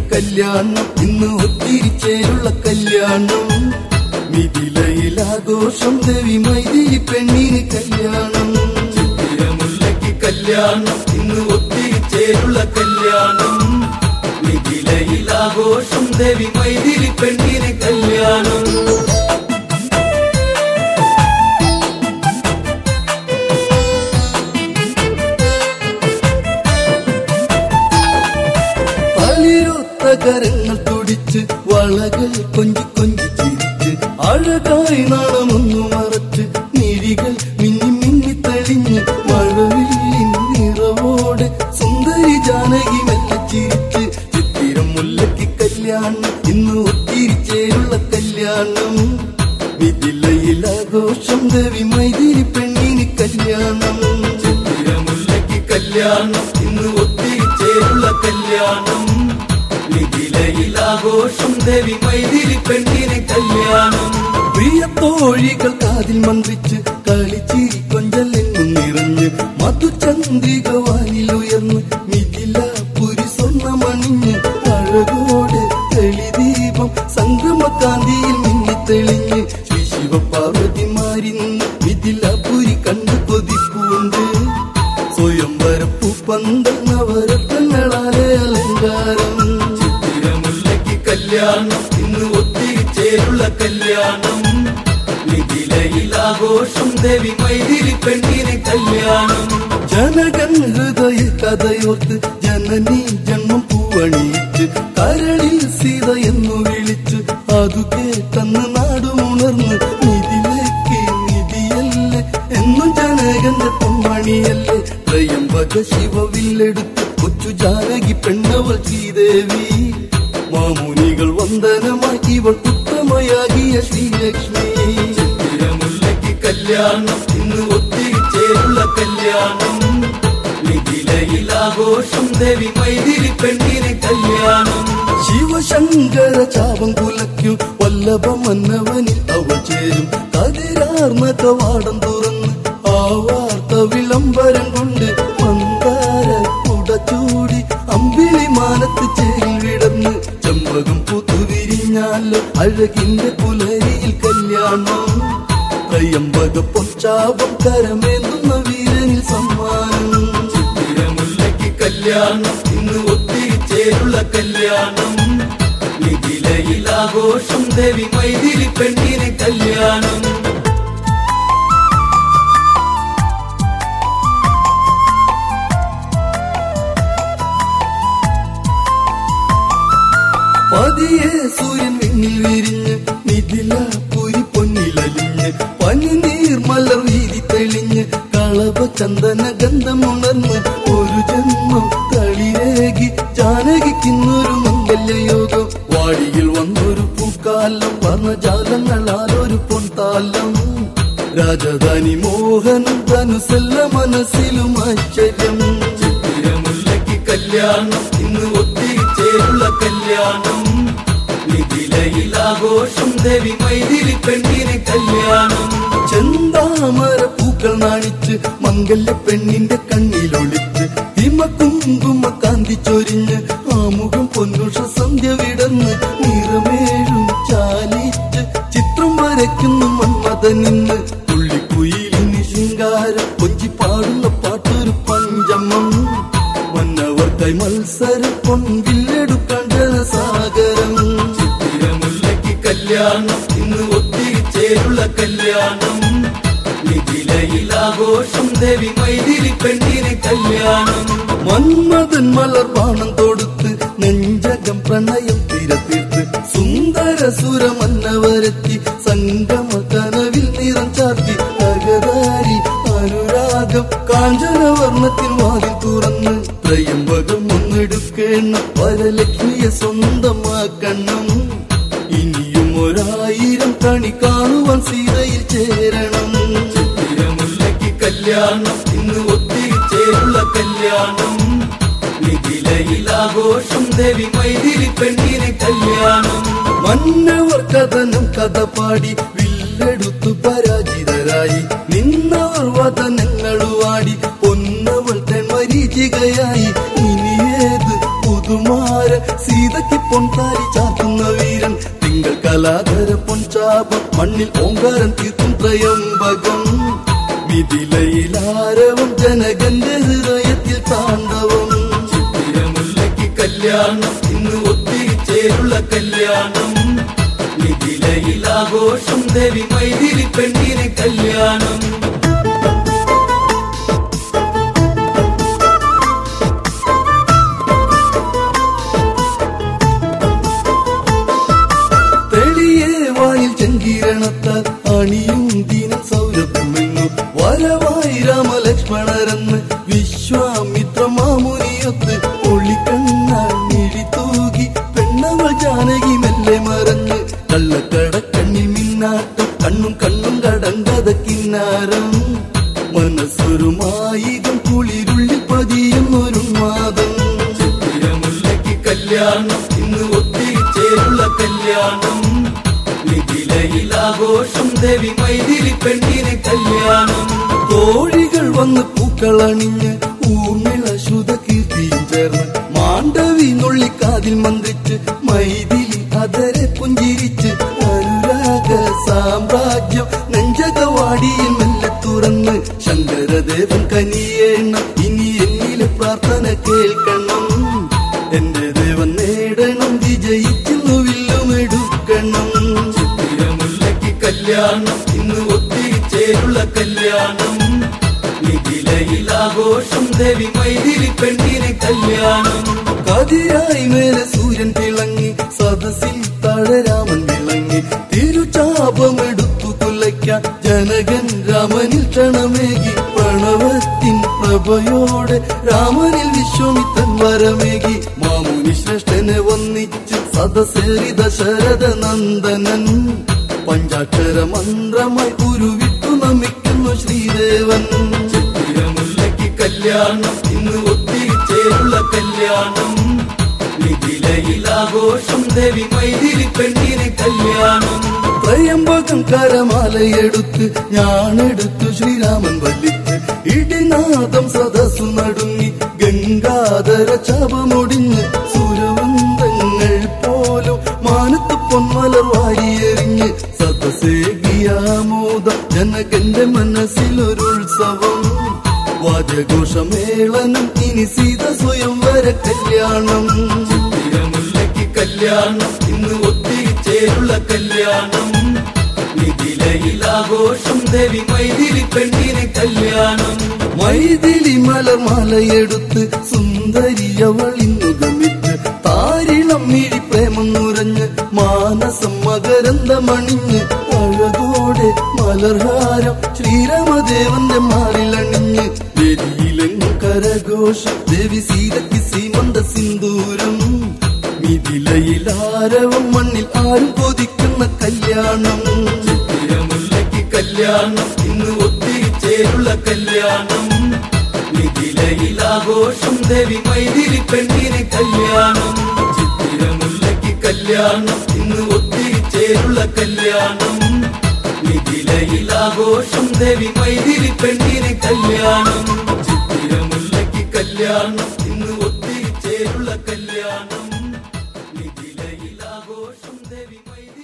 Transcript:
കല്യാണം ഇന്ന് ഒത്തിരിച്ചേരുള്ള കല്യാണം മിഥിലയിൽ ആഘോഷം ദേവി മൈതിരി പെണ്ണിന് കല്യാണം ചിത്തിരമുല്ലയ്ക്ക് കല്യാണം ഇന്ന് ഒത്തിരിച്ചേരുള്ള കല്യാണം മിഥിലയിൽ ആഘോഷം ദേവി മൈതിരി പെണ്ണിന് കല്യാണം തളിരൊത്ത കരങ്ങൾ തുടിച്ച് വളകൾ കൊഞ്ചി കൊഞ്ചി ചിരിച്ച് അഴകായി നാണമൊന്നു മറച്ച് മിഴികൾ മിന്നി മിന്നി തെളിഞ്ഞ് മഴവില്ലിൻ നിറവോടെ സുന്ദരി ജാനകി മെല്ലെ ചിരിച്ച് ചിത്തിരം മുല്ലയ്ക്ക് കല്യാണം ഇന്ന് ഒത്തിരിച്ചേരുള്ള കല്യാണം മിഥിലയിൽ ആഘോഷം ദേവി മൈതിരി പെണ്ണിന് കല്യാണം ചിത്തിരമുല്ലയ്ക്ക് കല്യാണം ഇന്ന് ഒത്തിരിച്ചേരുള്ള കല്യാണം മിഥിലയിൽ ആഘോഷം ദേവി മൈതിരി പെണ്ണിന് കല്യാണം പ്രിയ തോഴികൾ കാതിൽ മന്ത്രിച്ച് കളിച്ചിരി കൊഞ്ചലെങ്ങും നിറഞ്ഞ് മധുചന്ദ്രിക വാനിലുയർന്ന് മിഥില പുരി സ്വർണ്ണമണിഞ്ഞ് അഴകോടെ തെളിദീപം സംഗമകാന്തിയിൽ മിന്നിത്തെളിഞ്ഞ് ശ്രീ ശിവപാർവതിമാരിന്ന് മിഥില പുരി കണ്ട് കൊതിപ്പൂണ്ട് സ്വയംവരപ്പു പന്തൽ നവരത്നങ്ങളാലെ അലങ്കാരം ചിത്തിരമുല്ലയ്ക്ക് കല്യാണം ഇന്ന് ഒത്തിരിച്ചേരുള്ള കല്യാണം മിഥിലയിൽ ആഘോഷം ദേവി മൈതിരി പെണ്ണിന് കല്യാണം ജനകൻ ഹൃദയ കഥയോർത്ത് ജനനി ജന്മം പൂവണിയിച്ച് കരളിൽ സീത എന്നു വിളിച്ച് അതു കേട്ടെന്ന് നാടുമുണർന്ന് നിധിലേക്ക് നിധിയല്ലേ എന്നും ജനകന്റെ പൊന്മണിയല്ലേ ത്രയംബക ശിവവില്ലെടുത്ത് കൊച്ചു ജാനകി പെണ്ണവൾ ശ്രീദേവി മാമുനികൾ വന്ദനമായി ഇവൾ ഉത്തമയാകിയ ശ്രീലക്ഷ്മി ചിത്തിരമുല്ലയ്ക്ക് കല്യാണം ഇന്ന് ഒത്തിരിച്ചേരുള്ള കല്യാണം മിഥിലയിൽ ആഘോഷം ദേവി മൈതിരി പെണ്ണിന് കല്യാണം ശിവശങ്കര ചാപം കുലയ്ക്കു വല്ലഭ മന്നവനിൽ അവൾ ചേരും കതിരാർന്ന കവാടം തുറന്ന് ആ വാർത്ത വിളംബരം കൊണ്ട് മന്ദാര കുടച്ചൂടി അമ്പിളി മാനത്ത് ചേരിൽ വിടന്ന് ചെമ്പകം പുത്തുവിരിഞ്ഞാലോ അഴകിന്റെ പുലരിയിൽ കല്യാണം ത്രയംബക പൊച്ചാപം കരമേന്തുന്ന വീരനിൽ സമ്മാനം ചിത്തിരമുല്ലയ്ക്ക് കല്യാണം ഇന്ന് ഒത്തിരിച്ചേരുള്ള കല്യാണം മിഥിലയിൽ ആഘോഷം ദേവി മൈതിരി പെണ്ണിന് കല്യാണം പതിയെ സൂര്യൻ വിണ്ണിൽ വിരിഞ്ഞ് മിഥില പുരി പൊന്നിലലിഞ്ഞ് പനിനീർ മലർ വീതി തെളിഞ്ഞ് കളവ ചന്ദന ഗന്ധമുണർന്ന് ഒരു ജന്മം തളിരേകി ജാനകിക്കുന്നൊരു മംഗല്യയോഗം വാടിയിൽ വന്നൊരു പൂക്കാലം വർണ്ണജാലങ്ങളാലൊരു പൊൻതാലം രാജധാനി മോഹനം ധനുസല്ല മനസ്സിലും ആശ്ചര്യം ചിത്തിരമുല്ലയ്ക്ക് കല്യാണം ഇന്ന് ഒത്തിരിച്ചേരുള്ള കല്യാണം മിഥിലയിൽ ആഘോഷം ദേവി മൈതിരി പെണ്ണിന് കല്യാണം ചെന്താമര പൂക്കൾ നാണിച്ച് മംഗല്യ പെണ്ണിന്റെ കണ്ണിലൊളിച്ച് ഹിമകുങ്കുമ കാന്തി ചൊരിഞ്ഞ് ആമുഖം പൊന്നുഷ സന്ധ്യ വിടന്ന് നിറമേഴും ചാലിച്ച് ചിത്രം വരയ്ക്കുന്നു മന്മഥനിന്ന് പുള്ളിക്കുയിലിന് ശൃംഗാരം കൊഞ്ചി പാടുന്ന പാട്ടൊരു പഞ്ചമം മന്നവർക്കായി മത്സരം പൊൻവില്ലെടുക്കാൻ ജനസാഗരം ചിത്തിരമുല്ലയ്ക്ക് കല്യാണം ഇന്ന് ഒത്തിരിച്ചേരുള്ള കല്യാണം മിഥിലയിൽ ആഘോഷം ദേവി മൈതിരി പെണ്ണിന് കല്യാണം മന്മഥൻ മലർ ബാണം തൊടുത്ത് നെഞ്ചകം പ്രണയം തിരത്തീർത്ത് സുന്ദര സുരമന്നവരെത്തി സംഗമ കനവിൽ നിറം ചാർത്തി തകതാരി അനുരാഗം കാഞ്ചനവർണ്ണത്തിൻ വാതിൽ തുറന്ന് ത്രയംബകം ഒന്നെടുക്കണം വരലക്ഷ്മിയെ സ്വന്തമാക്കണം ഇനിയും ഒരായിരം കണി കാണുവാൻ സീതയിൽ ചേരണം ചിത്തിരമുല്ലയ്ക്ക് കല്യാണം ഇന്ന് ഒത്തിരിച്ചേരുള്ള കല്യാണം മിഥിലയിൽ ആഘോഷം ദേവി മൈതിരി പെണ്ണിന് കല്യാണം മന്നവർ കഥനം കഥ പാടി വില്ലെടുത്തു പരാജിതരായി നിന്നവർ വതനങ്ങളുവാടി പൊന്നവൾ തെൻമരീചികയായി ഇനിയേത് പുതുമാര സീതയ്ക്ക് പൊൻതാരി ചാർത്തുന്ന വീരൻ തിങ്കൾ കലാധര പൊൻചാപം മണ്ണിൽ ഓങ്കാരം തീർക്കും ത്രയംബകം മിഥിലയിലാരവം ജനകന്റെ ഹൃദയത്തിൽ താണ്ഡവം ചിത്തിരമുല്ലയ്ക്ക് കല്യാണം ഇന്ന് ഒത്തിരി ചേരുള്ള കല്യാണം മിഥിലയിലാഘോഷം ദേവി മൈതിരി പെണ്ണിന് കല്യാണം തെളിയെ വായിൽ ചെങ്കീരണത്താൽ അണിയും ദീനം സൗരഭ്യമെന്നു വരവായി രാമലക്ഷ്മണരെന്ന് വിശ്വാമിത്ര മാമുനിയൊത്ത് ഒളിക്കണ്ണാൽ മിഴി തൂകി പെണ്ണവൾ ജാനകി മെല്ലെ മറഞ്ഞ് കള്ളക്കടക്കണ്ണിൽ മിന്നാട്ടം കണ്ണും കണ്ണും കടങ്കത കിന്നാരം മനസ്സൊരുമായികം കുളിരുള്ളി പതിയുന്നൊരു മാതം ചിത്തിരമുല്ലയ്ക്ക് കല്യാണം ഇന്ന് ഒത്തിരി ചേരുള്ള കല്യാണം മിഥിലയിലാഘോഷം ദേവി മൈതിരി പെണ്ണിന് കല്യാണം കോഴികൾ വന്ന് പൂക്കളണിഞ്ഞ് ഊർമിള ശ്രുത കീർത്തിയും ചേർന്ന് മാണ്ഡവി നുള്ളിക്കാതിൽ മന്ത്രിച്ച് മൈതിലി അതരെ പുഞ്ചിരിച്ച് അനുരാഗ സാമ്രാജ്യം നെഞ്ചകവാടിയിൽ മെല്ലെ തുറന്ന് ശങ്കരദേവൻ കനിയേണം ഇനി എന്നിലെ പ്രാർത്ഥന കേൾക്കണം എന്റെ ദേവൻ നേടണം വിജയിക്കുന്നു വില്ലുമെടുക്കണം ചിത്തിരമുല്ലയ്ക്ക് കല്യാണം ഇന്ന് ഒത്തിരി ചേരുള്ള കല്യാണം മിഥിലയിലാഘോഷം ദേവി മൈതിരി പെണ്ണിന് കല്യാണം കതിരായി മേലെ സൂര്യൻ തിളങ്ങി സദസ്സിൽ തഴരാമൻ വിളങ്ങി തിരുചാപമെടുത്തു കുലയ്ക്കാൻ ജനകൻ രാമനിൽ ക്ഷണമേകി പ്രണവത്തിൻ പ്രഭയോടെ രാമനിൽ വിശ്വമിത്തൻ വരമേകി മാമുനി ശ്രേഷ്ഠനെ വന്നിച്ച് സദസേറി ദശരഥ നന്ദനൻ പഞ്ചാക്ഷര മന്ത്രമായി ഉരുവിട്ടു നമിക്കുന്നു ശ്രീദേവൻ ചിത്തിരമുല്ലയ്ക്ക് കല്യാണം ഇന്ന് ഒത്തിരി ചേരുള്ള കല്യാണം മിഥിലയിലാഘോഷം ദേവി മൈതിരി പെണ്ണിന് കല്യാണം ത്രയംബകം കരമാലയെടുത്ത് ഞാനെടുത്തു ശ്രീരാമൻ വലിച്ച് ഇടിനാദം സദസ്സു നടുങ്ങി ഗംഗാധര ചാപമൊടിഞ്ഞ് സുരവന്തങ്ങൾ പോലും മാനത്ത് പൊന്മലർ വാരിയെറിഞ്ഞ് സദസേകിയാമോദം ജനകന്റെ മനസ്സിലൊരുത്സവം വാദ്യഘോഷമേളനം ഇനി സീത സ്വയംവര കല്യാണം ചിത്തിരമുല്ലയ്ക്ക് കല്യാണം ഇന്ന് ഒത്തിരി ചേരുള്ള കല്യാണം മിഥിലയിലാഘോഷം ദേവി മൈതിരി പെണ്ണിന് കല്യാണം മൈതിലി മലർമാലയെടുത്ത് സുന്ദരിയവൾ ഇന്നു ഗമിച്ച് താരിളം മിഴി പ്രേമം നുരഞ്ഞ് മാനസം മകരന്തമണിഞ്ഞ് അഴകോടെ മലർഹാരം ശ്രീരാമദേവന്റെ മാറിലണിഞ്ഞ് വെരിയിലെങ്ങും കരഘോഷം ദേവി സീതയ്ക്ക് സീമന്ത സിന്ദൂരം മിഥിലയിലാരവം മണ്ണിൽ ആരും കൊതിക്കുന്ന കല്യാണം ചിത്തിരമുല്ലയ്ക്ക് കല്യാണം ഇന്ന് ഒത്തിരി ചേരുള്ള കല്യാണം മിഥിലയിലാഘോഷം ദേവി മൈതിരി പെണ്ണിന് കല്യാണം ചിത്തിരമുല്ലയ്ക്ക് കല്യാണം ഇന്ന് ഒത്തിരി ചേരുള്ള കല്യാണം മിഥിലയിലാഘോഷം ദേവി മൈതിരി പെണ്ണിന് കല്യാണം ചിത്തിരമുല്ലയ്ക്ക് കല്യാണം ഇന്ന് ഒത്തിരി ചേരുള്ള കല്യാണം മിഥിലയിലാഘോഷം ദേവി മൈതിരി